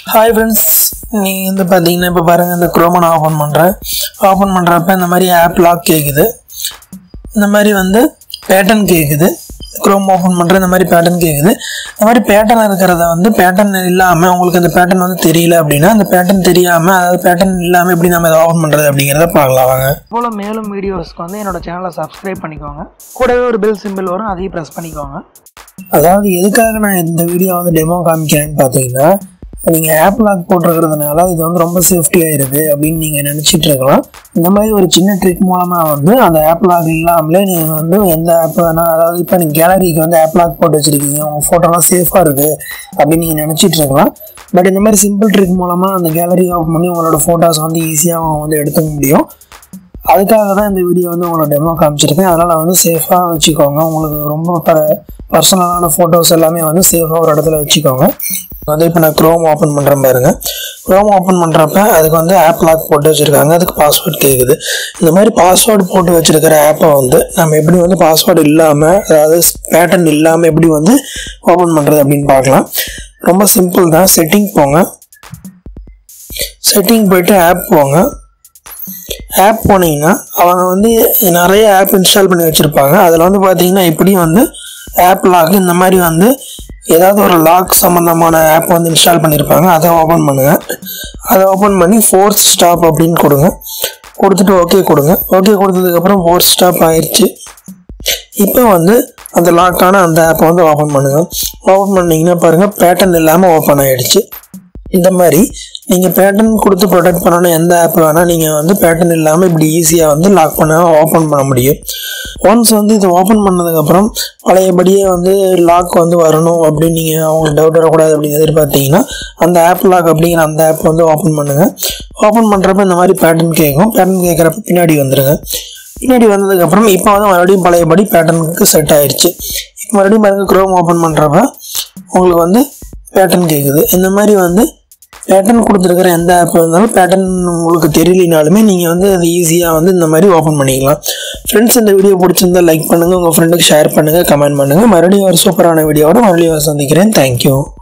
hi friends நீங்கள் வந்து பார்த்தீங்கன்னா இப்போ பாருங்கள் இந்த குரோமை நான் ஓப்பன் பண்ணுறேன் ஓப்பன் பண்ணுறப்ப இந்த மாதிரி ஆப் லாக் கேட்குது இந்த மாதிரி வந்து பேட்டர்ன் கேட்குது குரோம் ஓப்பன் பண்ணுற இந்த மாதிரி பேட்டர்ன் கேட்குது இந்த மாதிரி பேட்டர்ன் இருக்கிறத வந்து பேட்டர்ன் இல்லாமல் உங்களுக்கு அந்த பேட்டர்ன் வந்து தெரியல அப்படின்னா அந்த பேட்டர்ன் தெரியாமல் அதாவது பேட்டர்ன் இல்லாமல் எப்படி நம்ம இதை ஓப்பன் பண்ணுறது அப்படிங்கிறத பார்க்கலாம் வாங்க போல் மேலும் வீடியோஸ்க்கு வந்து என்னோட சேனலை சப்ஸ்கிரைப் பண்ணிக்கோங்க கூடவே ஒரு பெல் சிம்பிள் வரும் அதையும் ப்ரெஸ் பண்ணிக்கோங்க அதாவது எதுக்காக நான் இந்த வீடியோ வந்து டெமோ காமிக்கிறேன்னு பார்த்தீங்கன்னா நீங்கள் ஆப் லாக் போட்டிருக்கிறதுனால இது வந்து ரொம்ப சேஃப்டியாக இருக்குது அப்படின்னு நீங்கள் நினச்சிட்டு இருக்கலாம் இந்த மாதிரி ஒரு சின்ன ட்ரிக் மூலமாக வந்து அந்த ஆப் லாக் இல்லாமலே நீங்கள் வந்து எந்த ஆப் வேணால் அதாவது இப்போ நீங்கள் கேலரிக்கு வந்து ஆப் லாக் போட்டு வச்சுருக்கீங்க உங்கள் ஃபோட்டோலாம் சேஃபாக இருக்குது அப்படின்னு நீங்கள் நினச்சிட்டு இருக்கலாம் பட் இந்த மாதிரி சிம்பிள் ட்ரிக் மூலமாக அந்த கேலரி ஆஃப் பண்ணி உங்களோட ஃபோட்டோஸ் வந்து ஈஸியாக வந்து எடுத்துக்க முடியும் அதுக்காக தான் இந்த வீடியோ வந்து உங்களோட டெமோ காமிச்சிருக்கேன் அதனால் வந்து சேஃபாக வச்சுக்கோங்க உங்களுக்கு ரொம்ப ப பர்சனலான ஃபோட்டோஸ் எல்லாமே வந்து சேஃபாக ஒரு இடத்துல வச்சுக்கோங்க வந்து இப்போ நான் க்ரோம் ஓப்பன் பண்ணுறேன் பாருங்க க்ரோம் ஓப்பன் பண்ணுறப்ப அதுக்கு வந்து ஆப் லாக் போட்டு வச்சுருக்காங்க அதுக்கு பாஸ்வேர்ட் கேட்குது இந்த மாதிரி பாஸ்வேர்டு போட்டு வச்சுருக்கிற ஆப்பை வந்து நம்ம எப்படி வந்து பாஸ்வேர்டு இல்லாமல் அதாவது பேட்டர்ன் இல்லாமல் எப்படி வந்து ஓப்பன் பண்ணுறது அப்படின்னு பார்க்கலாம் ரொம்ப சிம்பிள் தான் செட்டிங் போங்க செட்டிங் போயிட்டு ஆப் போங்க ஆப் போனீங்கன்னா அவங்க வந்து நிறைய ஆப் இன்ஸ்டால் பண்ணி வச்சுருப்பாங்க அதில் வந்து பார்த்தீங்கன்னா இப்படியும் வந்து ஆப் லாக் இந்த மாதிரி வந்து ஏதாவது ஒரு லாக் சம்மந்தமான ஆப் வந்து இன்ஸ்டால் பண்ணியிருப்பாங்க அதை ஓப்பன் பண்ணுங்கள் அதை ஓப்பன் பண்ணி ஃபோர்த் ஸ்டாப் அப்படின்னு கொடுங்க கொடுத்துட்டு ஓகே கொடுங்க ஓகே கொடுத்ததுக்கப்புறம் ஃபோர்த் ஸ்டாப் ஆயிடுச்சு இப்போ வந்து அந்த லாக்கான அந்த ஆப்பை வந்து ஓப்பன் பண்ணுங்கள் ஓப்பன் பண்ணிங்கன்னா பாருங்கள் பேட்டர்ன் இல்லாமல் ஓப்பன் ஆகிடுச்சு இந்த மாதிரி நீங்கள் பேட்டர்ன் கொடுத்து ப்ரொடெக்ட் பண்ணணும் எந்த ஆப் வேணால் நீங்கள் வந்து பேட்டர்ன் இல்லாமல் இப்படி ஈஸியாக வந்து லாக் பண்ண ஓப்பன் பண்ண முடியும் ஒன்ஸ் வந்து இதை ஓப்பன் பண்ணதுக்கப்புறம் பழையபடியே வந்து லாக் வந்து வரணும் அப்படின்னு நீங்கள் அவங்களுக்கு டவுட் வரக்கூடாது அப்படின்னு எதிர்பார்த்தீங்கன்னா அந்த ஆப் லாக் அப்படிங்கிற அந்த ஆப் வந்து ஓப்பன் பண்ணுங்கள் ஓப்பன் பண்ணுறப்ப இந்த மாதிரி பேட்டர்ன் கேட்கும் பேட்டர்ன் கேட்குறப்ப பின்னாடி வந்துடுங்க பின்னாடி வந்ததுக்கப்புறம் இப்போ வந்து மறுபடியும் பழையபடி பேட்டர்னுக்கு செட் ஆயிடுச்சு இப்போ மறுபடியும் பாருங்க க்ரோம் ஓப்பன் பண்ணுறப்ப உங்களுக்கு வந்து பேட்டர்ன் கேட்குது இந்த மாதிரி வந்து பேட்டர்ன் கொடுத்துருக்கிற எந்த ஆப் இருந்தாலும் பேட்டர்ன் உங்களுக்கு தெரியலனாலுமே நீங்கள் வந்து அது ஈஸியாக வந்து இந்த மாதிரி ஓப்பன் பண்ணிக்கலாம் ஃப்ரெண்ட்ஸ் இந்த வீடியோ பிடிச்சிருந்தா லைக் பண்ணுங்கள் உங்கள் ஃப்ரெண்டுக்கு ஷேர் பண்ணுங்கள் கமெண்ட் பண்ணுங்கள் மறுபடியும் ஒரு சூப்பரான வீடியோவோட மறுபடியும் சந்திக்கிறேன் தேங்க்யூ